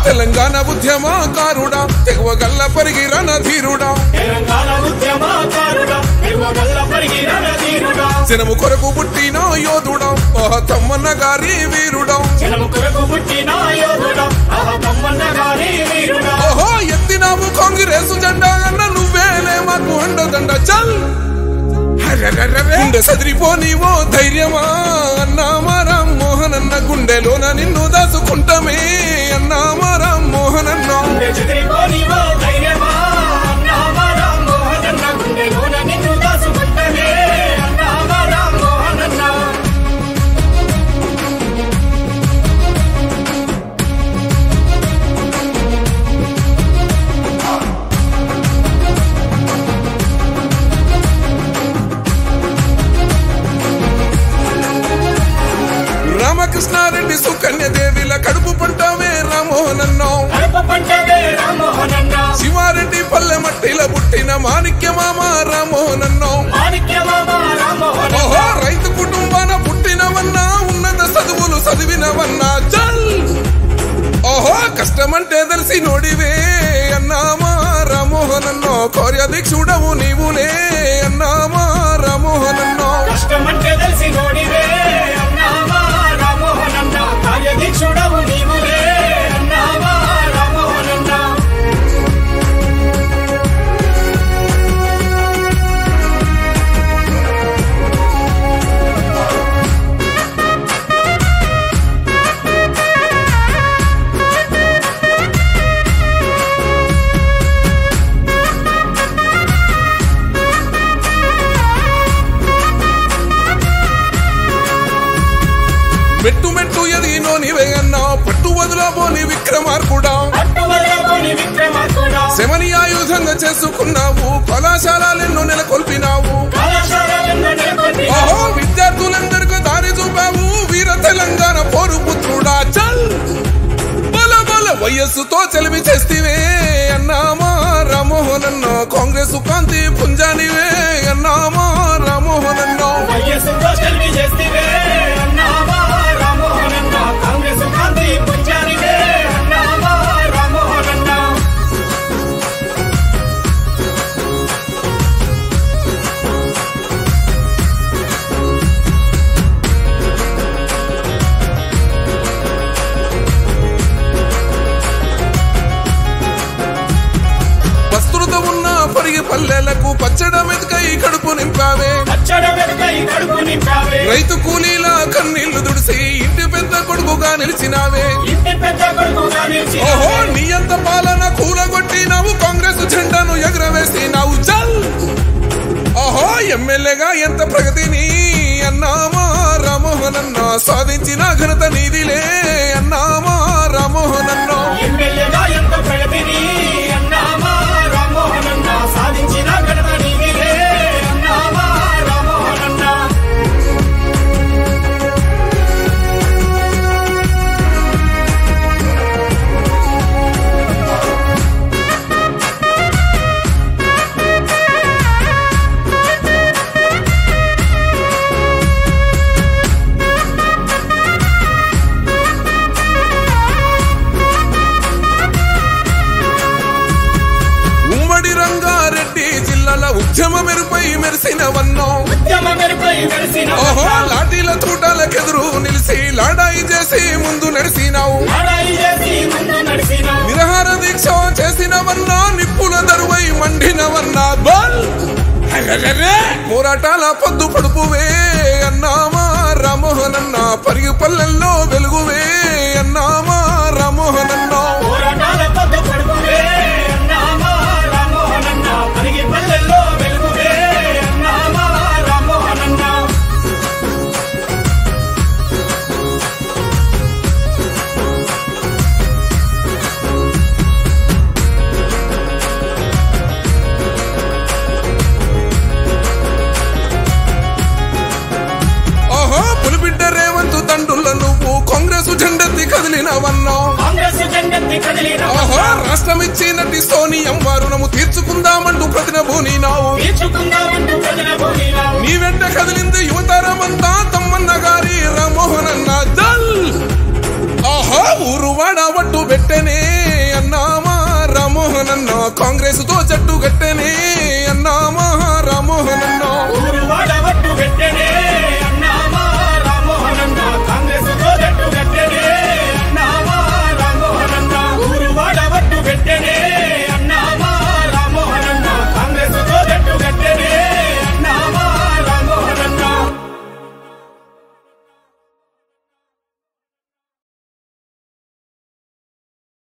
తెలంగాణ ఉద్యమకారుడా తెగువ గల్ల పరిగి రణధీరుడా తెలంగాణ ఉద్యమకారుడా తెగువగల్ల పరిగి రణధీరుడా జనము కొరకు పుట్టిన యోధుడా ఆహ తమ్మన్న గారి వీరుడా జనము కొరకు పుట్టిన యోధుడా ఆహ తమ్మన్న గారి వీరుడా ఓహో ఎత్తినాము కాంగ్రెస్ జెండా అన్న నువ్వేలే మాకు అండదండ చల్ గుండె సదిరిపోనివో ధైర్యమా అన్నా మా రామ్ మోహన్ అన్న గుండెలోన నిన్ను దాచుకుంటామే అన్నా మా రామ్ మోహన్ అన్నా గుండె చెదిరిపోనివో ధైర్యమా అన్నామా రామ్ మోహన్ అన్న గుండెలోన నిన్ను దాచుకుంటమే అన్నామా రామ్ మోహన్ అన్న రామకృష్ణారెడ్డి సుకన్య దేవిల కడుపు పంటమే రామోహన్ అన్నా కడుపు పంటదే రామ్మోహన్ అన్న శివారెడ్డి పల్లె మట్టిల పుట్టిన మాణిక్య మామ రామోహన్ అన్నా మాణిక్యమామ రామ్మోహన్ అన్న ఓహో రైతు కుటుంబాన పుట్టినవన్నా ఉన్నత చదువులు చదివినవన్నా చల్ ఓహో కష్టమంటే తెలిసి నోడివే అన్నామా రామోహన్ అన్నో కార్యదీక్షుడవు నీవులే అన్నామా రామోహన్ అన్నో కష్టమంటే తెలిసి నోడివే అన్నామా రామ్మోహన్ అన్న కార్యదీక్షుడవు నీవులే అన్నామా రామ్మోహన్ అన్న మెట్టు మెట్టు ఎదిగినో నీవే అన్నా పట్టు వదలబోని విక్రమార్కుడా పట్టువదలబోని విక్రమార్కుడా శమని ఆయుధంగా చేసుకున్నావు కళాశాలెన్నో నెలకొల్పినావు కళాశాలలను నెలకొల్పి ఓహో విద్యార్థులందరికీ దారి చూపావు వీర తెలంగాణ పోరు పుత్రుడా చల్ బల బల వయస్సుతో చెలిమి చేస్తివే అన్నామా రామోహన్ అన్న కాంగ్రెస్ కాంతి పుంజానివే అన్నామా రామోహన్ అన్న వయస్సుతో సెల్వి చేస్తివే అన్నామా రామ్మోహన్ అన్న కాంగ్రెస్ కాంతి పుంజానివే అన్నామా రామ్మోహన్ అన్న వస్త్రుత ఉన్న పరిగి పల్లెలకు పచ్చడ మెతుకై కడుపు నింపావే పచ్చడ వెనుకై కడుపు నింపావే రైతు కూలీల కన్నీళ్లు దుడిసి ఇంటి పెద్ద కొడుకుగా నిలిచినావే ఇంటి పెద్ద కొడుకుగా నిలిచి ఓహో నీ అంత పాలన కూలగొట్టినావు కాంగ్రెస్ జెండాను ఎగరవేసినావు చల్ ఓహో ఎమ్మెల్యేగా ఎంత ప్రగతిని అన్నామా రామోహన్ అన్న సాధించిన ఘనత నీదిలే అన్నామా రామోహన్ అన్న ఎమ్మెల్యేగా ఎంత ప్రగతిని అన్నామా రామ్మోహన్ అన్న సాధించిన ఘనత నీదిలే అన్నామా రామ్మోహన్ అన్న ఉమ్మడి రంగారెడ్డి జిల్లాల ఉద్యమ మెరుపై మెరిసినవన్నో ఉద్యమ మెరుపై వెలిసిన ఓహో లాఠీల తూటాలకెదురు నిలిచి లాడాయి చేసి ముందు నడిసినావు లడాయి చేసి ముందు నడిచిన నిరహార దీక్ష చేసినవన్నా నిప్పుల దరువై మండినవన్నా బల్ పోరాటాల పొద్దు పడుపువే అన్నామా రామోహన్ అన్న పరిగి పల్లెల్లో వెలుగువే అన్నామా రామోహన్ అన్నా పోరాటాల పొద్దు పడుకువే అన్నామా రామ్మోహన్ అన్న పరిగి పల్లెల్లో వెలుగువే అన్నామా రామ్మోహన్ అన్న ఓహో పులిబిడ్డ రేవంతు తండ్రుల నువ్వు కాంగ్రెస్ జెండెత్తి కదిలినవన్నా కాంగ్రెస్ జెండెత్తి కదిలిన ఓహో రాష్ట్రం ఇచ్చినట్టి సోనియం వారుణము తీర్చుకుందామంటూ ప్రతినభూనినావు తీర్చుకుందామంటూ ప్రజల భూమిలో నీ వెంట కదిలింది యువతరమంతా తమ్మన్న గారి రామోహన్ అన్న దల్ ఆహా ఊరు వాడ వట్టు పెట్టనే కాంగ్రెస్ తో జట్టు